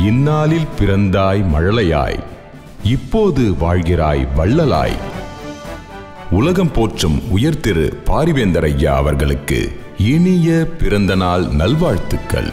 இந்நாளில் பிறந்தாய் மழலையாய் இப்போது வாழ்கிறாய் வள்ளலாய் உலகம் போற்றும் உயர்திரு பாரிவேந்தர் ஐயா அவர்களுக்கு இனிய பிறந்தநாள் நல்வாழ்த்துக்கள்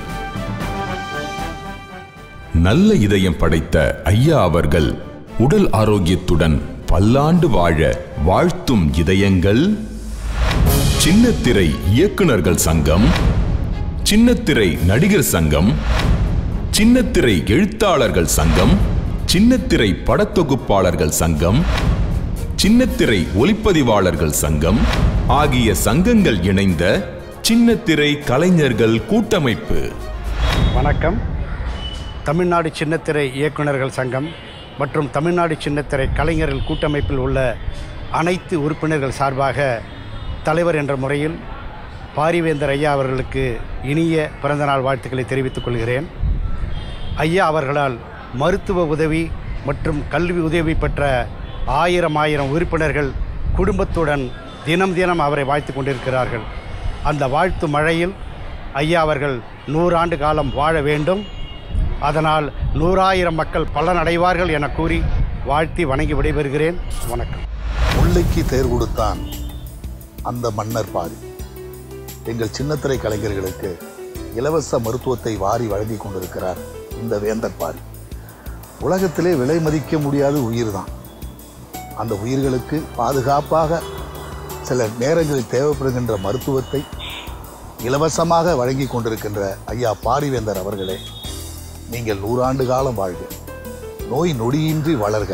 நல்ல இதயம் படைத்த ஐயா அவர்கள் உடல் ஆரோக்கியத்துடன் பல்லாண்டு வாழ வாழ்த்தும் இதயங்கள் சின்னத்திரை இயக்குனர்கள் சங்கம் சின்னத்திரை நடிகர் சங்கம் சின்னத்திரை எழுத்தாளர்கள் சங்கம் சின்னத்திரை படத்தொகுப்பாளர்கள் சங்கம் சின்னத்திரை ஒளிப்பதிவாளர்கள் சங்கம் ஆகிய சங்கங்கள் இணைந்த சின்னத்திரை கலைஞர்கள் கூட்டமைப்பு வணக்கம் தமிழ்நாடு சின்னத்திரை இயக்குனர்கள் சங்கம் மற்றும் தமிழ்நாடு சின்னத்திரை கலைஞர்கள் கூட்டமைப்பில் உள்ள அனைத்து உறுப்பினர்கள் சார்பாக தலைவர் என்ற முறையில் பாரிவேந்தர் ஐயா அவர்களுக்கு இனிய பிறந்தநாள் வாழ்த்துக்களை தெரிவித்துக் கொள்கிறேன் ஐயா அவர்களால் மருத்துவ உதவி மற்றும் கல்வி உதவி பெற்ற ஆயிரம் ஆயிரம் உறுப்பினர்கள் குடும்பத்துடன் தினம் தினம் அவரை வாழ்த்து கொண்டிருக்கிறார்கள் அந்த வாழ்த்து மழையில் ஐயா அவர்கள் நூறாண்டு காலம் வாழ வேண்டும் அதனால் நூறாயிரம் மக்கள் பலனடைவார்கள் என கூறி வாழ்த்தி வணங்கி விடைபெறுகிறேன் வணக்கம் முல்லைக்கு தேர் கொடுத்தான் அந்த மன்னர் பாரி எங்கள் சின்னத்திரை கலைஞர்களுக்கு இலவச மருத்துவத்தை வாரி வழங்கி கொண்டிருக்கிறார் இந்த வேந்தர் பாரி உலகத்திலே விலை மதிக்க முடியாத உயிர் தான் அந்த உயிர்களுக்கு பாதுகாப்பாக சில நேரங்களில் தேவைப்படுகின்ற மருத்துவத்தை இலவசமாக வழங்கி கொண்டிருக்கின்ற ஐயா பாரிவேந்தர் அவர்களே நீங்கள் நூறாண்டு காலம் வாழ்க நோய் நொடியின்றி வளர்க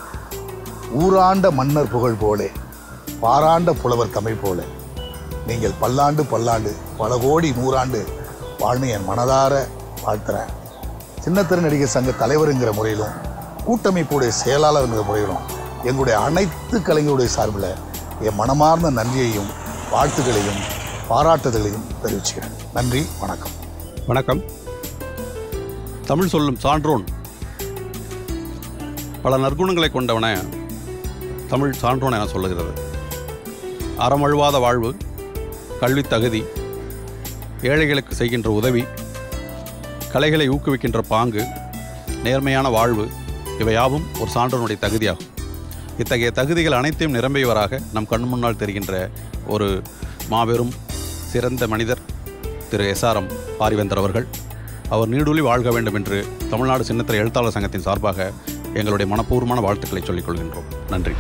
ஊராண்ட மன்னர் புகழ் போலே பாராண்ட புலவர் தமிழ் போல நீங்கள் பல்லாண்டு பல்லாண்டு பல கோடி நூறாண்டு வாழ்ந்து என் மனதார வாழ்த்துறேன் சின்னத்திரை நடிகர் சங்க தலைவருங்கிற முறையிலும் கூட்டமைப்புடைய செயலாளருங்கிற முறையிலும் எங்களுடைய அனைத்து கலைஞருடைய சார்பில் என் மனமார்ந்த நன்றியையும் வாழ்த்துக்களையும் பாராட்டுதலையும் தெரிவிச்சுக்கிறேன் நன்றி வணக்கம் வணக்கம் தமிழ் சொல்லும் சான்றோன் பல நற்குணங்களை கொண்டவன தமிழ் சான்றோன் என சொல்லுகிறது அறமழுவாத வாழ்வு கல்வித் தகுதி ஏழைகளுக்கு செய்கின்ற உதவி கலைகளை ஊக்குவிக்கின்ற பாங்கு நேர்மையான வாழ்வு இவையாவும் ஒரு சான்றோனுடைய தகுதியாகும் இத்தகைய தகுதிகள் அனைத்தையும் நிரம்பியவராக நம் கண் முன்னால் தெரிகின்ற ஒரு மாபெரும் சிறந்த மனிதர் திரு எஸ்ஆர்எம் பாரிவேந்தர் அவர்கள் அவர் நீடூழி வாழ்க வேண்டும் என்று தமிழ்நாடு சின்னத்திரை எழுத்தாளர் சங்கத்தின் சார்பாக எங்களுடைய மனப்பூர்வமான வாழ்த்துக்களை சொல்லிக் கொள்கின்றோம் நன்றி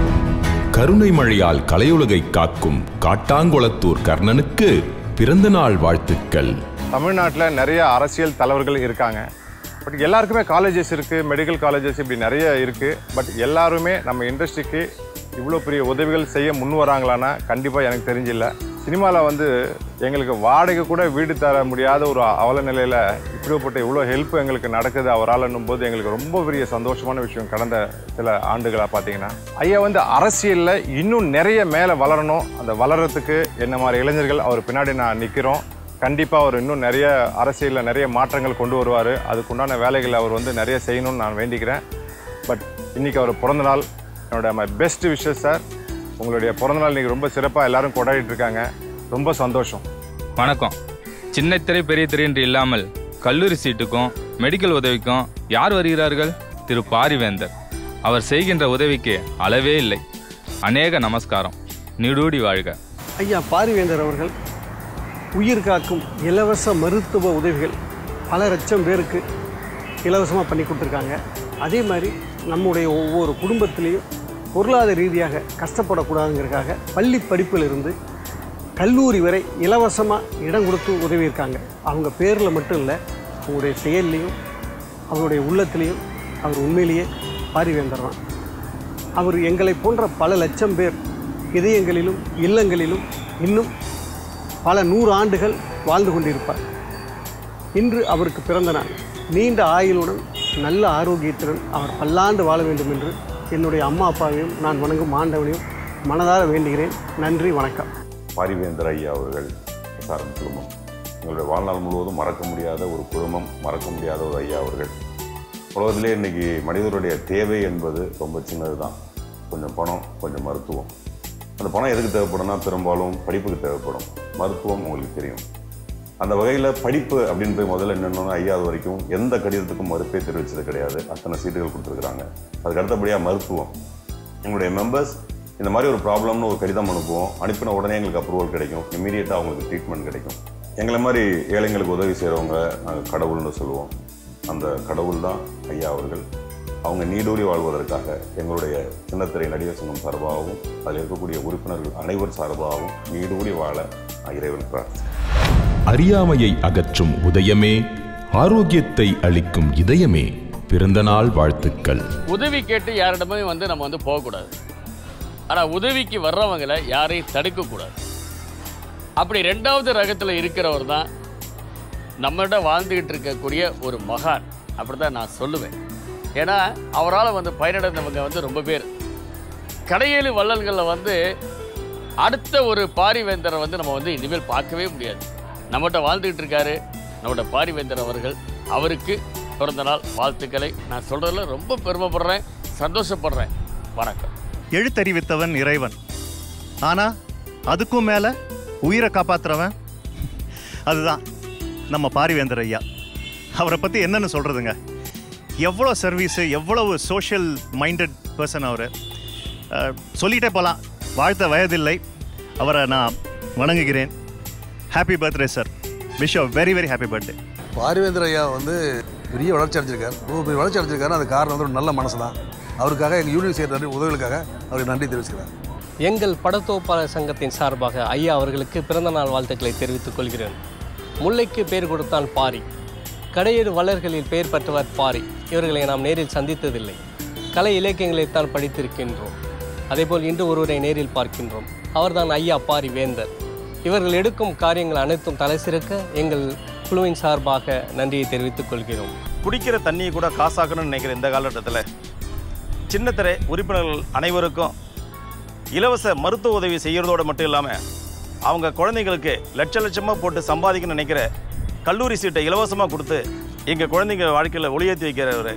கருணை மழையால் கலையுலகை காக்கும் காட்டாங்குளத்தூர் கர்ணனுக்கு பிறந்தநாள் வாழ்த்துக்கள் தமிழ்நாட்டில் நிறைய அரசியல் தலைவர்கள் இருக்காங்க பட் எல்லாருக்குமே காலேஜஸ் இருக்குது மெடிக்கல் காலேஜஸ் இப்படி நிறைய இருக்குது பட் எல்லாருமே நம்ம இண்டஸ்ட்ரிக்கு இவ்வளோ பெரிய உதவிகள் செய்ய முன் வராங்களான்னா கண்டிப்பாக எனக்கு தெரிஞ்சில்ல சினிமாவில் வந்து எங்களுக்கு வாடகை கூட வீடு தர முடியாத ஒரு அவல நிலையில் இப்படிப்பட்ட இவ்வளோ ஹெல்ப் எங்களுக்கு நடக்குது அவரால் போது எங்களுக்கு ரொம்ப பெரிய சந்தோஷமான விஷயம் கடந்த சில ஆண்டுகளாக பார்த்தீங்கன்னா ஐயா வந்து அரசியலில் இன்னும் நிறைய மேலே வளரணும் அந்த வளர்கிறதுக்கு என்ன மாதிரி இளைஞர்கள் அவர் பின்னாடி நான் நிற்கிறோம் கண்டிப்பாக அவர் இன்னும் நிறைய அரசியலில் நிறைய மாற்றங்கள் கொண்டு வருவார் அதுக்குண்டான வேலைகளை அவர் வந்து நிறைய செய்யணும்னு நான் வேண்டிக்கிறேன் பட் இன்றைக்கி அவர் பிறந்தநாள் என்னோட மை பெஸ்ட் விஷஸ் சார் உங்களுடைய பிறந்தநாள் இன்றைக்கி ரொம்ப சிறப்பாக எல்லாரும் கொண்டாடிட்டு இருக்காங்க ரொம்ப சந்தோஷம் வணக்கம் சின்ன திரை பெரிய திரை என்று இல்லாமல் கல்லூரி சீட்டுக்கும் மெடிக்கல் உதவிக்கும் யார் வருகிறார்கள் திரு பாரிவேந்தர் அவர் செய்கின்ற உதவிக்கு அளவே இல்லை அநேக நமஸ்காரம் நீடூடி வாழ்க ஐயா பாரிவேந்தர் அவர்கள் உயிர் காக்கும் இலவச மருத்துவ உதவிகள் பல லட்சம் பேருக்கு இலவசமாக பண்ணி கொடுத்துருக்காங்க அதே மாதிரி நம்முடைய ஒவ்வொரு குடும்பத்திலையும் பொருளாதார ரீதியாக கஷ்டப்படக்கூடாதுங்கிறதுக்காக பள்ளி படிப்பிலிருந்து கல்லூரி வரை இலவசமாக இடம் கொடுத்து உதவியிருக்காங்க அவங்க பேரில் மட்டும் இல்லை அவங்களுடைய செயல்லையும் அவருடைய உள்ளத்திலையும் அவர் உண்மையிலேயே பாரிவேந்தர் தான் அவர் எங்களை போன்ற பல லட்சம் பேர் இதயங்களிலும் இல்லங்களிலும் இன்னும் பல நூறு ஆண்டுகள் வாழ்ந்து கொண்டிருப்பார் இன்று அவருக்கு பிறந்த நாள் நீண்ட ஆயுளுடன் நல்ல ஆரோக்கியத்துடன் அவர் பல்லாண்டு வாழ வேண்டும் என்று என்னுடைய அம்மா அப்பாவையும் நான் வணங்கும் ஆண்டவனையும் மனதார வேண்டுகிறேன் நன்றி வணக்கம் பாரிவேந்தர் ஐயா அவர்கள் எஸ்ஆர்எம் குடும்பம் எங்களுடைய வாழ்நாள் முழுவதும் மறக்க முடியாத ஒரு குடும்பம் மறக்க முடியாத ஒரு ஐயா அவர்கள் உலகத்திலே இன்னைக்கு மனிதருடைய தேவை என்பது ரொம்ப சின்னது தான் கொஞ்சம் பணம் கொஞ்சம் மருத்துவம் அந்த பணம் எதுக்கு தேவைப்படும்னா பெரும்பாலும் படிப்புக்கு தேவைப்படும் மருத்துவம் உங்களுக்கு தெரியும் அந்த வகையில் படிப்பு அப்படின்னு போய் முதல்ல என்னென்னு ஐயா அது வரைக்கும் எந்த கடிதத்துக்கும் மறுப்பே தெரிவித்தது கிடையாது அத்தனை சீட்டுகள் கொடுத்துருக்குறாங்க அதுக்கு அடுத்தபடியாக மருத்துவம் எங்களுடைய மெம்பர்ஸ் இந்த மாதிரி ஒரு ப்ராப்ளம்னு ஒரு கடிதம் அனுப்புவோம் அனுப்பின உடனே எங்களுக்கு அப்ரூவல் கிடைக்கும் இமீடியட்டாக அவங்களுக்கு ட்ரீட்மெண்ட் கிடைக்கும் எங்களை மாதிரி ஏழைங்களுக்கு உதவி செய்கிறவங்க நாங்கள் கடவுள்னு சொல்லுவோம் அந்த கடவுள் தான் ஐயா அவர்கள் அவங்க நீடூழி வாழ்வதற்காக எங்களுடைய சின்னத்திரை நடிகர் சங்கம் சார்பாகவும் அதில் இருக்கக்கூடிய உறுப்பினர்கள் அனைவர் சார்பாகவும் நீடூழி வாழ நான் இறைவன் பிரார்த்தனை அறியாமையை அகற்றும் உதயமே ஆரோக்கியத்தை அளிக்கும் இதயமே பிறந்தநாள் வாழ்த்துக்கள் உதவி கேட்டு யாரிடமே வந்து நம்ம வந்து போகக்கூடாது ஆனால் உதவிக்கு வர்றவங்களை யாரையும் தடுக்கக்கூடாது அப்படி ரெண்டாவது ரகத்தில் இருக்கிறவர் தான் நம்மகிட்ட வாழ்ந்துக்கிட்டு இருக்கக்கூடிய ஒரு மகான் அப்படி தான் நான் சொல்லுவேன் ஏன்னா அவரால் வந்து பயனடைந்தவங்க வந்து ரொம்ப பேர் கடையேழு வள்ளல்களில் வந்து அடுத்த ஒரு பாரிவேந்தரை வந்து நம்ம வந்து இனிமேல் பார்க்கவே முடியாது நம்மகிட்ட வாழ்ந்துக்கிட்டு இருக்காரு நம்மகிட்ட பாரிவேந்தர் அவர்கள் அவருக்கு பிறந்த நாள் வாழ்த்துக்களை நான் சொல்கிறதுல ரொம்ப பெருமைப்படுறேன் சந்தோஷப்படுறேன் வணக்கம் எழுத்தறிவித்தவன் இறைவன் ஆனா அதுக்கும் மேல உயிரை காப்பாத்துறவன் அதுதான் நம்ம பாரிவேந்தர் ஐயா அவரை பத்தி என்னன்னு சொல்றதுங்க எவ்வளோ சர்வீஸு எவ்வளவு சோஷியல் மைண்டட் பர்சன் அவர் சொல்லிட்டே போகலாம் வாழ்த்த வயதில்லை அவரை நான் வணங்குகிறேன் happy birthday sir wish very very happy birthday Parivendhar ஐயா வந்து பெரிய வளர்ச்சி அடைஞ்சிருக்கார் ரொம்ப பெரிய வளர்ச்சி அடைஞ்சிருக்காரு அது காரணம் வந்து ஒரு நல்ல மனசு தான் அவருக்காக எங்கள் யூனியன் செய்கிற நன்றி உதவிகளுக்காக அவருக்கு நன்றி தெரிவிச்சுக்கிறேன் எங்கள் படத்தொகுப்பாளர் சங்கத்தின் சார்பாக ஐயா அவர்களுக்கு பிறந்தநாள் வாழ்த்துக்களை தெரிவித்துக் கொள்கிறேன் முல்லைக்கு பேர் கொடுத்தான் பாரி கடையேறு வளர்களில் பெயர் பெற்றவர் பாரி இவர்களை நாம் நேரில் சந்தித்ததில்லை கலை இலக்கியங்களைத்தான் படித்திருக்கின்றோம் அதேபோல் இன்று ஒருவரை நேரில் பார்க்கின்றோம் அவர்தான் ஐயா பாரி வேந்தர் இவர்கள் எடுக்கும் காரியங்கள் அனைத்தும் தலை சிறக்க எங்கள் குழுவின் சார்பாக நன்றியை தெரிவித்துக் கொள்கிறோம் குடிக்கிற தண்ணியை கூட காசாக்கணும்னு நினைக்கிற இந்த காலகட்டத்தில் சின்னத்திரை உறுப்பினர்கள் அனைவருக்கும் இலவச மருத்துவ உதவி செய்கிறதோடு மட்டும் இல்லாமல் அவங்க குழந்தைங்களுக்கு லட்ச லட்சமாக போட்டு சம்பாதிக்கணும்னு நினைக்கிற கல்லூரி சீட்டை இலவசமாக கொடுத்து எங்கள் குழந்தைங்க வாழ்க்கையில் ஒளியேற்றி வைக்கிறவர்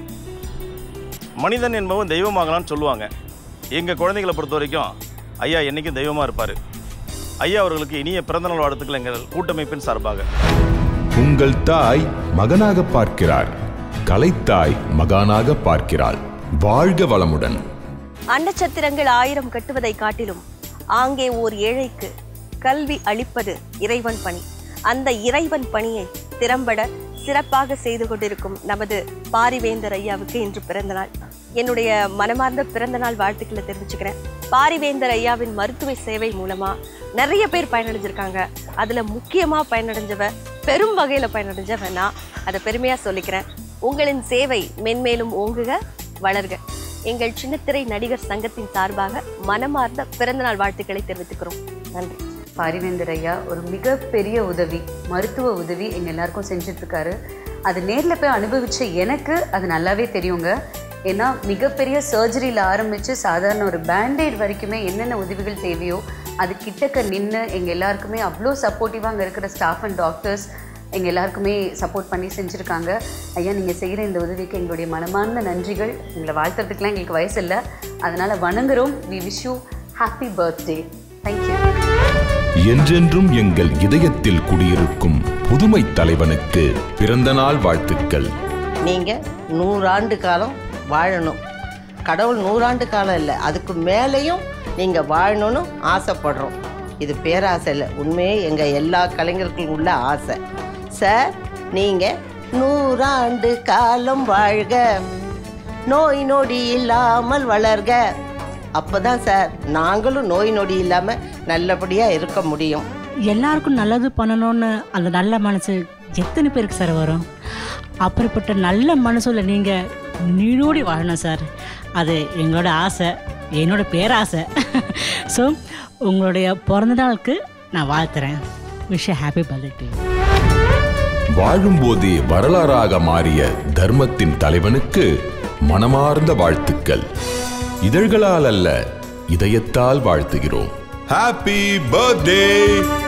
மனிதன் என்பவன் தெய்வமாகலாம்னு சொல்லுவாங்க எங்கள் குழந்தைகளை பொறுத்த வரைக்கும் ஐயா என்றைக்கும் தெய்வமாக இருப்பார் ஐயா அவர்களுக்கு இனிய பிறந்தநாள் வாழ்த்துக்கள் எங்கள் கூட்டமைப்பின் சார்பாக உங்கள் தாய் மகனாக பார்க்கிறார் கலைத்தாய் மகானாக பார்க்கிறாள் வாழ்க வளமுடன் அண்டச்சத்திரங்கள் ஆயிரம் கட்டுவதை காட்டிலும் ஆங்கே ஓர் ஏழைக்கு கல்வி அளிப்பது இறைவன் பணி அந்த இறைவன் பணியை திறம்பட சிறப்பாக செய்து கொண்டிருக்கும் நமது பாரிவேந்தர் ஐயாவுக்கு இன்று பிறந்த நாள் என்னுடைய மனமார்ந்த பிறந்த நாள் வாழ்த்துக்களை தெரிவிச்சுக்கிறேன் பாரிவேந்தர் ஐயாவின் மருத்துவ சேவை மூலமா நிறைய பேர் பயனடைஞ்சிருக்காங்க அதுல முக்கியமா பயனடைஞ்சவ பெரும் வகையில பயனடைஞ்சவ நான் அதை பெருமையா சொல்லிக்கிறேன் உங்களின் சேவை மென்மேலும் ஓங்குக வளர்க எங்கள் சின்னத்திரை நடிகர் சங்கத்தின் சார்பாக மனமார்ந்த பிறந்தநாள் வாழ்த்துக்களை தெரிவித்துக்கிறோம் நன்றி பாரிவேந்தர் ஐயா ஒரு மிகப்பெரிய உதவி மருத்துவ உதவி எங்க எல்லாருக்கும் செஞ்சுட்டு இருக்காரு அது நேரில் போய் அனுபவிச்ச எனக்கு அது நல்லாவே தெரியுங்க ஏன்னா மிகப்பெரிய சர்ஜரியில் ஆரம்பித்து சாதாரண ஒரு பேண்டேட் வரைக்குமே என்னென்ன உதவிகள் தேவையோ அது கிட்டக்க நின்று எங்கள் எல்லாருக்குமே அவ்வளோ சப்போர்ட்டிவாக அங்கே இருக்கிற ஸ்டாஃப் அண்ட் டாக்டர்ஸ் எங்கள் எல்லாருக்குமே சப்போர்ட் பண்ணி செஞ்சுருக்காங்க ஐயா நீங்கள் செய்கிற இந்த உதவிக்கு எங்களுடைய மனமார்ந்த நன்றிகள் எங்களை வாழ்த்துறதுக்குலாம் எங்களுக்கு வயசு இல்லை அதனால் வணங்குறோம் we wish you happy birthday thank you என்றென்றும் எங்கள் இதயத்தில் குடியிருக்கும் புதுமை தலைவனுக்கு பிறந்தநாள் வாழ்த்துக்கள் நீங்கள் நூறாண்டு காலம் வாழணும் கடவுள் நூறாண்டு காலம் இல்லை அதுக்கு மேலேயும் நீங்கள் வாழணும்னு ஆசைப்படுறோம் இது பேராசை இல்லை உண்மையே எங்கள் எல்லா கலைஞர்களுக்கும் உள்ள ஆசை சார் நீங்கள் நூறாண்டு காலம் வாழ்க நோய் நொடி இல்லாமல் வளர்க அப்பதான் சார் நாங்களும் நோய் நொடி இல்லாமல் நல்லபடியாக இருக்க முடியும் எல்லாருக்கும் நல்லது பண்ணணும்னு அந்த நல்ல மனசு எத்தனை பேருக்கு சார் வரும் அப்படிப்பட்ட நல்ல மனசுல நீங்கள் நீடோடி வாழணும் சார் அது எங்களோட ஆசை என்னோட பேராசை ஸோ உங்களுடைய பிறந்த நாளுக்கு நான் வாழ்த்துறேன் விஷ் ஹாப்பி பர்த்டே வாழும்போதே வரலாறாக மாறிய தர்மத்தின் தலைவனுக்கு மனமார்ந்த வாழ்த்துக்கள் இதழ்களால் அல்ல இதயத்தால் வாழ்த்துகிறோம் ஹாப்பி பர்த்டே